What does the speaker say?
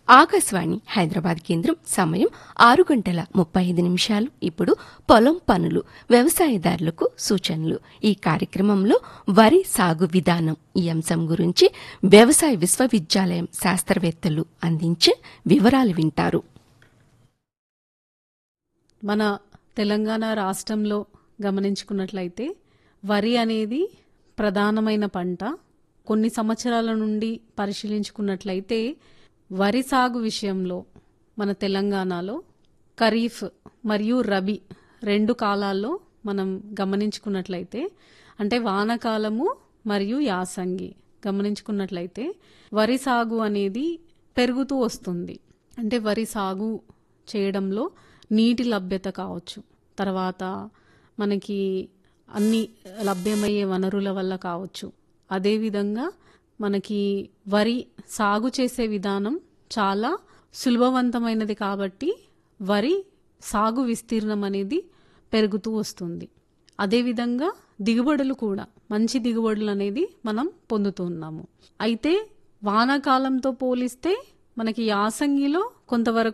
ఆకాశవాణి హైదరాబాద్ కేంద్రం సమయం ఆరు గంటల ముప్పై ఐదు నిమిషాలు ఇప్పుడు పొలం పనులు వ్యవసాయదారులకు సూచనలు ఈ కార్యక్రమంలో వరి సాగు విధానం ఈ అంశం గురించి వ్యవసాయ విశ్వవిద్యాలయం శాస్త్రవేత్తలు అందించే వివరాలు వింటారు మన తెలంగాణ రాష్ట్రంలో గమనించుకున్నట్లయితే వరి అనేది ప్రధానమైన పంట కొన్ని సంవత్సరాల నుండి పరిశీలించుకున్నట్లయితే వరి సాగు విషయంలో మన తెలంగాణలో ఖరీఫ్ మరియు రబీ రెండు కాలాల్లో మనం గమనించుకున్నట్లయితే అంటే వానకాలము మరియు యాసంగి గమనించుకున్నట్లయితే వరి సాగు అనేది పెరుగుతూ వస్తుంది అంటే వరి సాగు చేయడంలో నీటి లభ్యత కావచ్చు తర్వాత మనకి అన్ని లభ్యమయ్యే వనరుల వల్ల కావచ్చు అదేవిధంగా మనకి వరి సాగు చేసే విధానం చాలా సులభవంతమైనది కాబట్టి వరి సాగు విస్తీర్ణం అనేది పెరుగుతూ వస్తుంది అదేవిధంగా దిగుబడులు కూడా మంచి దిగుబడులు అనేది మనం పొందుతున్నాము అయితే వానాకాలంతో పోలిస్తే మనకి యాసంగిలో కొంతవరకు